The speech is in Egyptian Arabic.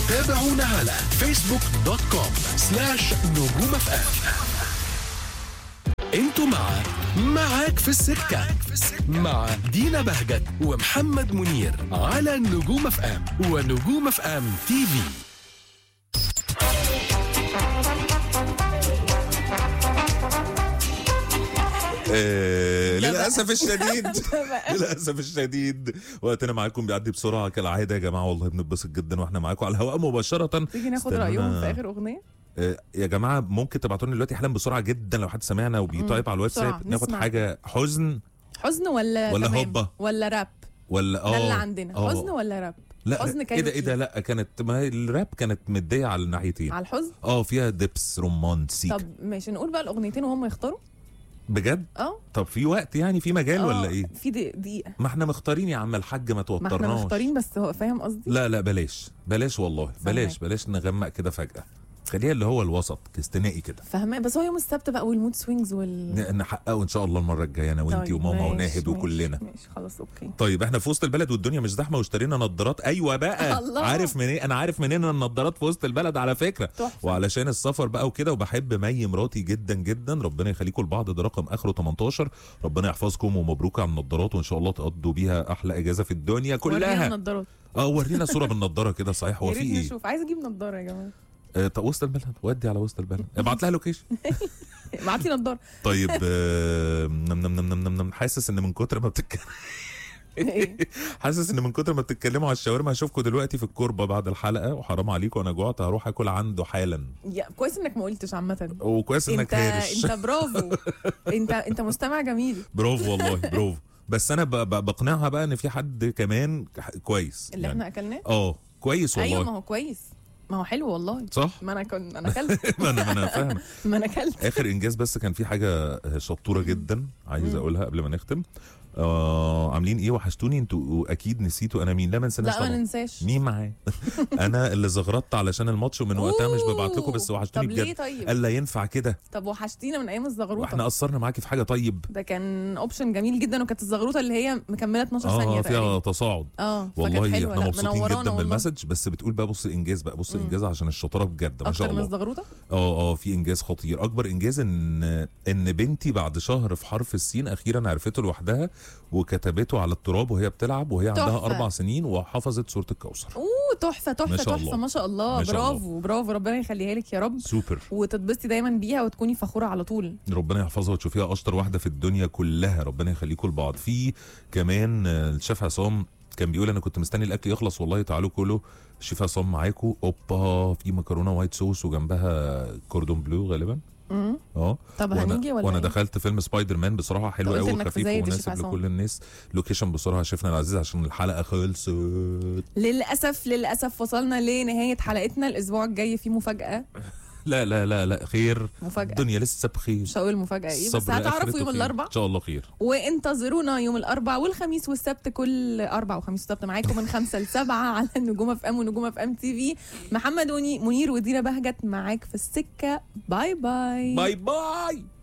تابعونا على فيسبوك دوت كوم سلاش نجوم اف ام انتوا مع معاك في السكة مع دينا بهجت ومحمد منير على نجوم اف ام ونجوم اف ام تي في آه، للاسف الشديد للاسف الشديد وقتنا معاكم بيعدي بسرعه كالعاده يا جماعه والله بنتبسط جدا واحنا معاكم على الهواء مباشره تيجي ناخد استنونا. رايهم في اخر اغنيه آه، يا جماعه ممكن تبعتوا لنا دلوقتي حالا بسرعه جدا لو حد سمعنا وبيتايب على بسرعة، الواتساب ناخد نسمع. حاجه حزن حزن ولا ولا تمام؟ هوبا؟ ولا راب ولا اه ده اللي عندنا آه. حزن ولا راب لا حزن ايه ده كايروكي. ايه ده لا كانت ما هي الراب كانت مديه على الناحيتين على الحزن اه فيها دبس رومانسي طب ماشي نقول بقى الاغنيتين وهم يختاروا بجد اه طب في وقت يعني في مجال آه، ولا ايه في دق- دقيقه ما احنا مختارين يا عم الحاج ما ما احنا توترناش مختارين بس هو فاهم قصدي لا لا بلاش بلاش والله بلاش فهمك. بلاش نغمق كده فجأة خليها اللي هو الوسط استنائي كده فاهمه بس هو يوم السبت بقى والمود سوينجز وال ن- نحققه ان شاء الله المره الجايه انا وانتي طيب، وماما ماشي، وناهد ماشي، وكلنا ماشي خلاص اوكي طيب احنا في وسط البلد والدنيا مش زحمه واشترينا نظارات ايوه بقى الله. عارف منين انا عارف منين النظارات في وسط البلد على فكره تحفة. وعلشان السفر بقى وكده وبحب مي مراتي جدا جدا ربنا يخليكم لبعض ده رقم اخره 18 ربنا يحفظكم ومبروك على النظارات وان شاء الله تقضوا بيها احلى اجازه في الدنيا ورينا كلها النضارات اه ورينا صوره بالنضاره كده صحيح هو يا في ريت ايه نشوف عايزه اجيب نضاره يا جماعه آه، طب وسط البلد ودي على وسط البلد ابعت لها لوكيشن ابعت لي نضاره طيب آه، نم نم نم نم نم نم حاسس ان من كتر ما بتتكلم إيه؟ حاسس ان من كتر ما بتتكلموا على الشاورما هشوفكم دلوقتي في الكوربه بعد الحلقه وحرام عليكم انا جوعت هروح اكل عنده حالا يا كويس انك ما قلتش عامه وكويس انك انت هارش انت برافو انت انت مستمع جميل برافو والله برافو بس انا ب- ب- بقنعها بقى ان في حد كمان ك- كويس اللي احنا اكلناه اه كويس ايوه ما والله هو كويس ما هو حلو والله صح ما انا كنت انا اكلت ما انا ما انا فاهم ما انا اكلت اخر انجاز بس كان في حاجه شطوره جدا عايز اقولها قبل ما نختم آه عاملين ايه وحشتوني انتوا اكيد نسيتوا انا مين لا ما نسيناش لا ما طبعا ننساش مين معاه انا اللي زغرطت علشان الماتش ومن وقتها مش ببعت لكم بس أوه. وحشتوني طب ليه بجد طيب قال لا ينفع كده طب وحشتينا من ايام الزغروطه واحنا قصرنا معاكي في حاجه طيب ده كان اوبشن جميل جدا وكانت الزغروطه اللي هي مكمله 12 اه ثانيه فيها تقريبا تصاعد اه فكانت والله حلوة. احنا لا، مبسوطين منورانا جدا والله. بالمسج بس بتقول بقى بص الانجاز بقى بص الانجاز عشان الشطاره بجد ما شاء اكتر من الله الزغروطه اه اه في انجاز خطير اكبر انجاز ان ان بنتي بعد شهر في حرف السين اخيرا عرفته لوحدها وكتبته على التراب وهي بتلعب وهي عندها تحفة. اربع سنين وحفظت سوره الكوثر اوه تحفه تحفه ما شاء تحفه الله. ما شاء الله ما شاء الله. برافو برافو ربنا يخليها لك يا رب سوبر وتتبسطي دايما بيها وتكوني فخوره على طول ربنا يحفظها وتشوفيها اشطر واحده في الدنيا كلها ربنا يخليكم لبعض في كمان آه، الشيف عصام كان بيقول انا كنت مستني الاكل يخلص والله تعالوا كلوا الشيف عصام معاكم اوبا في مكرونه وايت صوص وجنبها كوردون بلو غالبا امم اه طب وانا, هنيجي ولا وانا إيه؟ دخلت فيلم سبايدر مان بصراحه حلو قلت قوي إنك وخفيف تزايد يا شيف ومناسب عصام. لكل الناس لوكيشن بسرعه شفنا العزيز عشان الحلقه خلصت للاسف للاسف وصلنا لنهايه حلقتنا الاسبوع الجاي في مفاجاه لا لا لا لا خير مفاجاه الدنيا لسه بخير مش هقول مفاجاه ايه بس الصبر هتعرفوا آخرته يوم خير. الاربعاء ان شاء الله خير وانتظرونا يوم الاربعاء والخميس والسبت كل اربع وخميس وسبت معاكم من خمسة لسبعة على النجوم اف ام ونجوم اف ام تي في محمد وني منير ودينا بهجت معاك في السكه باي باي باي باي